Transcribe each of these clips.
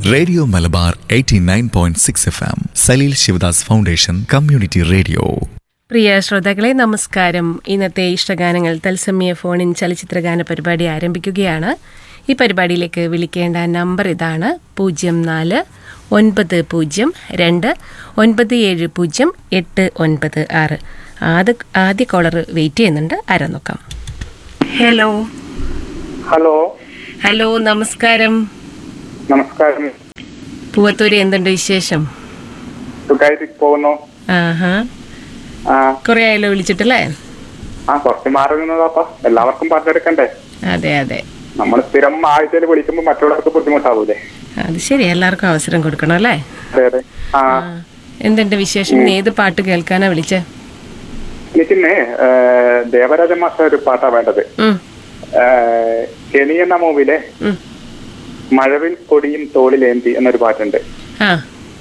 Radio Malabar 89.6 F M Saleel Shivadas foundation community radio പ്രിയ ശ്രോതാക്കളെ നമസ്കാരം ഇന്നത്തെ ഇഷ്ടഗാനങ്ങൾ തത്സമയ ഫോണിൻ ചലച്ചിത്രഗാന പരിപാടി ആരംഭിക്കുകയാണ് ഈ പരിപാടിയിലേക്ക് വിളിക്കേണ്ട നമ്പർ ഇതാണ് പൂജ്യം നാല് ഒൻപത് പൂജ്യം രണ്ട് ഒൻപത് ഏഴ് പൂജ്യം എട്ട് ഒൻപത് ആറ് ആദ്യ ആദ്യ കോളർ വെയിറ്റ് ചെയ്യുന്നുണ്ട് ആരാ നോക്കാം ഹലോ ഹലോ ഹലോ നമസ്കാരം നമസ്കാരം പൂവത്തൂര് എന്തുണ്ട് വിശേഷം സുഖമായിട്ട് പോകുന്നു ആഹാ ആ കുറേ ആയല്ലോ വിളിച്ചിട്ടല്ലേ ആ കുറച്ച് മാറി നിന്നതാപ്പ എല്ലാവർക്കും പറഞ്ഞെടുക്കണ്ടേ അതെ അതെ നമ്മൾ സ്ഥിരം ആഴ്ചയിൽ വിളിക്കുമ്പോൾ മറ്റുള്ളവർക്ക് ബുദ്ധിമുട്ടാവൂലേ അത് ശരി എല്ലാവർക്കും അവസരം കൊടുക്കണം അല്ലേ അതെ അതെ ആ ആ. എന്തുണ്ട് വിശേഷം ഇന്ന് ഏത് പാട്ട് കേൾക്കാനാ വിളിച്ചേ എനിക്കിന്ന് ദേവരാജ മാസ്റ്റർ ഒരു പാട്ടാ വേണ്ടത് ഉം, ഏ, കെണി എന്ന മൂവിയിലെ ഉം. മഴവിൽ കൊടിയും തോളിലേന്തി എന്നൊരു പാട്ടുണ്ട് ആ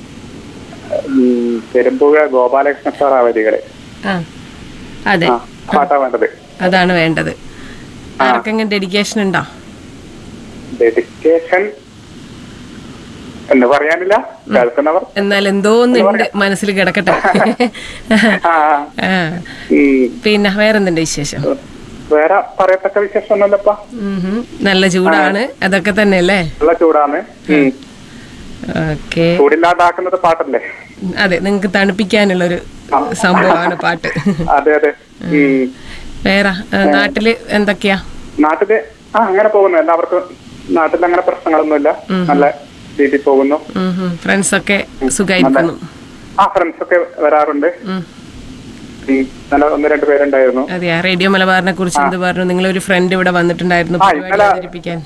ഉം, പെരുമ്പുഴ ഗോപാലകൃഷ്ണ സാർ അവധികള് ആ അതെ ആ പാട്ടാ വേണ്ടത് അതാണ് വേണ്ടത് ആർക്കെങ്കിലും ഡെഡിക്കേഷൻ ഉണ്ടോ ഡെഡിക്കേഷൻ എന്ന് പറയാനില്ല കേൾക്കുന്നവർ എന്നാൽ എന്തോ ഒന്നുണ്ട് മനസ്സിൽ കിടക്കട്ടെ ആ ആ ഉം, പിന്നെ വേറെന്തുണ്ട് വിശേഷം വേറെ പറയത്തക്ക വിശേഷം ഒന്നുമില്ലപ്പാ ഉം ഹും. നല്ല ചൂടാണ് അതൊക്കെ തന്നെ അല്ലേ നല്ല ചൂടാണ് ഉം. ഓക്കെ ചൂടില്ലാണ്ടാക്കുന്നത് പാട്ടല്ലേ അതെ നിങ്ങൾക്ക് തണുപ്പിക്കാനുള്ളൊരു സംഭവമാണ് പാട്ട് അതെ അതെ ഉം. വേറെ ആ, നാട്ടില് എന്തൊക്കെയാ നാട്ടില് ആ അങ്ങനെ പോകുന്നു എല്ലാവർക്കും നാട്ടിൽ അങ്ങനെ പ്രശ്നങ്ങളൊന്നുമില്ല നല്ല രീതിയിൽ പോകുന്നു ഫ്രണ്ട്സ് ഒക്കെ സുഖമായിരിക്കുന്നു ആ ഫ്രണ്ട്സ് ഒക്കെ വരാറുണ്ട് ഉം. ഉം. നല്ല ഒന്ന് രണ്ട് പേരുണ്ടായിരുന്നു അതെ ആ റേഡിയോ മലബാറിനെ കുറിച്ച് എന്ത് പറഞ്ഞു നിങ്ങളൊരു ഫ്രണ്ട് ഇവിടെ വന്നിട്ടുണ്ടായിരുന്നു ആ, പരിപാടി ഇന്നലെ- അവതരിപ്പിക്കാൻ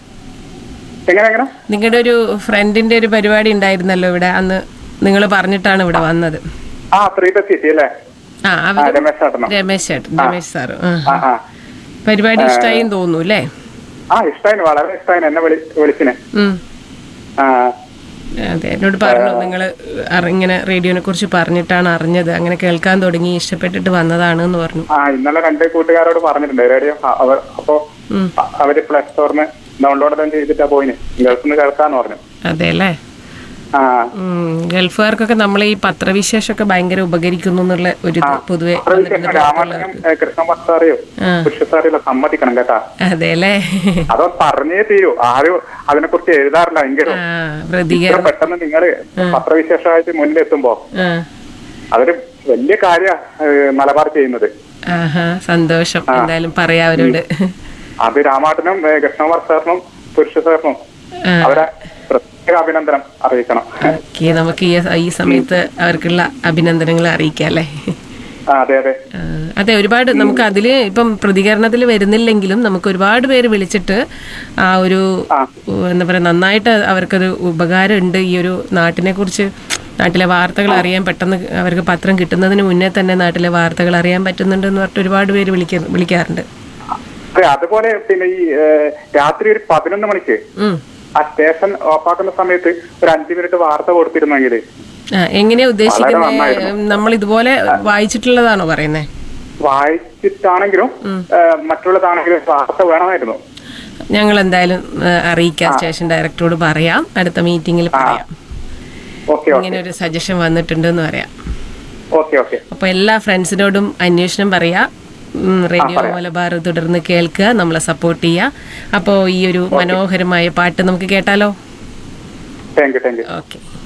എങ്ങനെ എങ്ങനെ നിങ്ങളുടെ ഒരു ഫ്രണ്ടിന്റെ ഒരു പരിപാടി ഉണ്ടായിരുന്നല്ലോ ഇവിടെ അന്ന് നിങ്ങൾ പറഞ്ഞിട്ടാണ് ഇവിടെ വന്നത് ആ പ്രീതത്തി അല്ലേ ആ ആ അവര് രമേശ് ചേട്ടനോ രമേശ് ചേട്ടൻ രമേശ് സാറ് ആ. ആ ആ പരിപാടി ഇഷ്ടമായും തോന്നുന്നു അല്ലേ ആ ഇഷ്ടായിന് വളരെ ഇഷ്ടായിന് എന്നെ വിളി വിളിച്ചിന് ഉം. ആ അതെ എന്നോട് പറഞ്ഞു നിങ്ങൾ ഇങ്ങനെ റേഡിയോനെ കുറിച്ച് പറഞ്ഞിട്ടാണ് അറിഞ്ഞത് അങ്ങനെ കേൾക്കാൻ തുടങ്ങി ഇഷ്ടപ്പെട്ടിട്ട് വന്നതാണ് എന്ന് പറഞ്ഞു ആ ഇന്നലെ രണ്ട് കൂട്ടുകാരോട് പറഞ്ഞിട്ടുണ്ട് റേഡിയോ ആ, അവർ അപ്പോ ഉം. അ- അവര് പ്ലേ സ്റ്റോറിന് ഡൗൺലോഡ് തന്നെ ചെയ്തിട്ടാ പോയിന് ഗൾഫിൽ നിന്ന് കേൾക്കാന്ന് പറഞ്ഞു അതെ അല്ലേ ആ ഉം. ഗൾഫുകാർക്കൊക്കെ നമ്മളെ ഈ പത്രവിശേഷമൊക്കെ ഭയങ്കര ഉപകരിക്കുന്നു എന്നുള്ള ഒരു ഇത് പൊതുവെ അത്ര വിശേഷം രാമായണം കൃഷ്ണ സാറിയോ ആ. പുരുഷ സാറിയോ സമ്മതിക്കണം കേട്ടാ അതെ അല്ലേ അതോ പറഞ്ഞേ തീരൂ ആരും അതിനെ കുറിച്ച് എഴുതാറില്ല എങ്കിലും ആ ഇത്ര പ്രതികരണം പെട്ടെന്ന് നിങ്ങള് പത്രവിശേഷമായിട്ട് മുന്നിലെത്തുമ്പോ ആ അതൊരു വലിയ കാര്യ മലബാർ ചെയ്യുന്നത് ആഹാ സന്തോഷം എന്തായാലും പറയാ അവരോട് അത് രാമാട്ടനും ഏ, കൃഷ്ണകുമാർ സാറിനും പുരുഷ സാറിനും ആ. അവരെ പ്രത്യേക അഭിനന്ദനം അറിയിക്കണം ഓക്കെ നമുക്ക് ഈ ഈ സമയത്ത് അവർക്കുള്ള അഭിനന്ദനങ്ങൾ അറിയിക്കാം അല്ലേ ആ, അതെ അതെ ആ, അതെ ഒരുപാട് നമുക്ക് അതിൽ ഇപ്പം പ്രതികരണത്തിൽ വരുന്നില്ലെങ്കിലും നമുക്ക് ഒരുപാട് പേര് വിളിച്ചിട്ട് ആ ഒരു ഉ, എന്താ പറയുക നന്നായിട്ട് അവർക്കൊരു ഉപകാരം ഉണ്ട് ഈ ഒരു നാട്ടിനെ കുറിച്ച് നാട്ടിലെ വാർത്തകൾ അറിയാൻ പെട്ടെന്ന് അവർക്ക് പത്രം കിട്ടുന്നതിന് മുന്നേ തന്നെ നാട്ടിലെ വാർത്തകൾ അറിയാൻ പറ്റുന്നുണ്ട് എന്ന് പറഞ്ഞിട്ട് ഒരുപാട് പേര് വിളിക്ക വിളിക്കാറുണ്ട് അതെ അതുപോലെ പിന്നെ ഈ ഏ, രാത്രി ഒരു പതിനൊന്ന് മണിക്ക് ഉം. ആ സ്റ്റേഷൻ ഓഫാക്കുന്ന സമയത്ത് ഒരു അഞ്ചു മിനിറ്റ് വാർത്ത കൊടുത്തിരുന്നെങ്കിൽ ആ എങ്ങനെയാ ഉദ്ദേശിക്കുന്നത് നന്നായിരുന്നു. നമ്മൾ ഇതുപോലെ വായിച്ചിട്ടുള്ളതാണോ പറയുന്നത് വായിച്ചിട്ടാണെങ്കിലും ഏ, മറ്റുള്ളതാണെങ്കിലും വാർത്ത വേണമായിരുന്നു ഞങ്ങൾ എന്തായാലും ആ, അറിയിക്കാം സ്റ്റേഷൻ ഡയറക്ടറോട് പറയാം അടുത്ത മീറ്റിംഗിൽ പറയാം ഓക്കെ ഇങ്ങനെ ഒരു സജഷൻ വന്നിട്ടുണ്ട് എന്ന് പറയാം ഓക്കെ ഓക്കെ അപ്പൊ എല്ലാ ഫ്രണ്ട്സിനോടും അന്വേഷണം പറയാ ഉം, റേഡിയോ മലബാർ തുടർന്ന് കേൾക്കുക നമ്മളെ സപ്പോർട്ട് ചെയ്യുക അപ്പോൾ ഈ ഒരു മനോഹരമായ പാട്ട് നമുക്ക് കേട്ടാലോ thank you thank you okay